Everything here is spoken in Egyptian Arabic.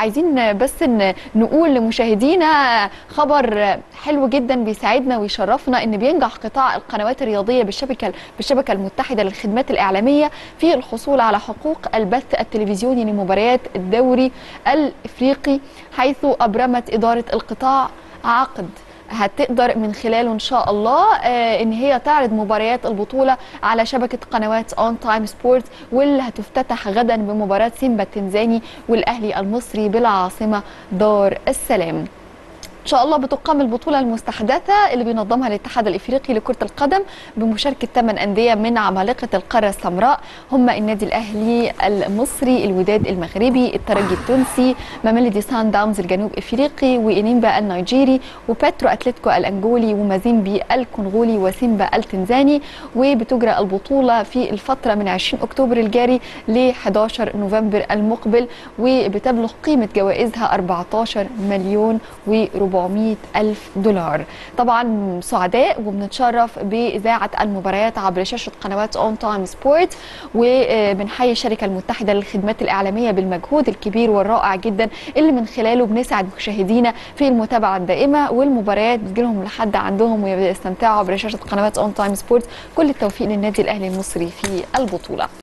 عايزين بس ان نقول لمشاهدينا خبر حلو جدا بيساعدنا ويشرفنا ان بينجح قطاع القنوات الرياضيه بالشبكه بالشبكه المتحده للخدمات الاعلاميه في الحصول على حقوق البث التلفزيوني لمباريات الدوري الافريقي حيث ابرمت اداره القطاع عقد هتقدر من خلاله ان شاء الله آه ان هي تعرض مباريات البطوله على شبكه قنوات اون تايم سبورت واللي هتفتتح غدا بمباراه سيمبا التنزاني والاهلي المصري بالعاصمه دار السلام ان شاء الله بتقام البطوله المستحدثه اللي بينظمها الاتحاد الافريقي لكره القدم بمشاركه ثمان انديه من عمالقه القاره السمراء هم النادي الاهلي المصري الوداد المغربي الترجي التونسي ماميلودي سان داونز الجنوب افريقي وانيمبا النيجيري وباترو اتلتيكو الانجولي ومازيمبي الكونغولي وسيمبا التنزاني وبتجرى البطوله في الفتره من 20 اكتوبر الجاري ل 11 نوفمبر المقبل وبتبلغ قيمه جوائزها 14 مليون و 400 ألف دولار طبعا سعداء وبنتشرف بإذاعة المباريات عبر شاشة قنوات اون تايم سبورت وبنحيي الشركة المتحدة للخدمات الإعلامية بالمجهود الكبير والرائع جدا اللي من خلاله بنسعد مشاهدينا في المتابعة الدائمة والمباريات بتجيلهم لحد عندهم ويستمتعوا عبر شاشة قنوات اون تايم سبورت كل التوفيق للنادي الأهلي المصري في البطولة